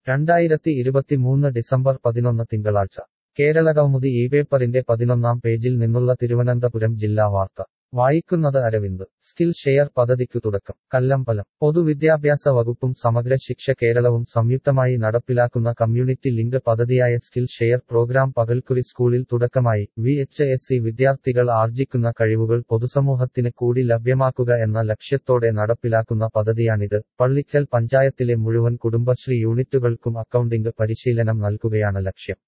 രണ്ടായിരത്തി ഇരുപത്തിമൂന്ന് ഡിസംബർ പതിനൊന്ന് തിങ്കളാഴ്ച കേരളകൗമുദി ഈ പേപ്പറിന്റെ പതിനൊന്നാം പേജിൽ നിന്നുള്ള തിരുവനന്തപുരം ജില്ലാ വാർത്ത വായിക്കുന്നത് അരവിന്ദ് സ്കിൽ ഷെയർ പദ്ധതിക്കു തുടക്കം കല്ലമ്പലം പൊതുവിദ്യാഭ്യാസ വകുപ്പും സമഗ്ര ശിക്ഷ കേരളവും സംയുക്തമായി നടപ്പിലാക്കുന്ന കമ്മ്യൂണിറ്റി ലിങ്ക് പദ്ധതിയായ സ്കിൽ ഷെയർ പ്രോഗ്രാം പകൽക്കുരി സ്കൂളിൽ തുടക്കമായി വി എച്ച് എസ് സി വിദ്യാർത്ഥികൾ ആർജിക്കുന്ന കഴിവുകൾ പൊതുസമൂഹത്തിന് കൂടി ലഭ്യമാക്കുക എന്ന ലക്ഷ്യത്തോടെ നടപ്പിലാക്കുന്ന പദ്ധതിയാണിത് പള്ളിക്കൽ പഞ്ചായത്തിലെ മുഴുവൻ കുടുംബശ്രീ യൂണിറ്റുകൾക്കും അക്കൗണ്ടിംഗ് പരിശീലനം നൽകുകയാണ് ലക്ഷ്യം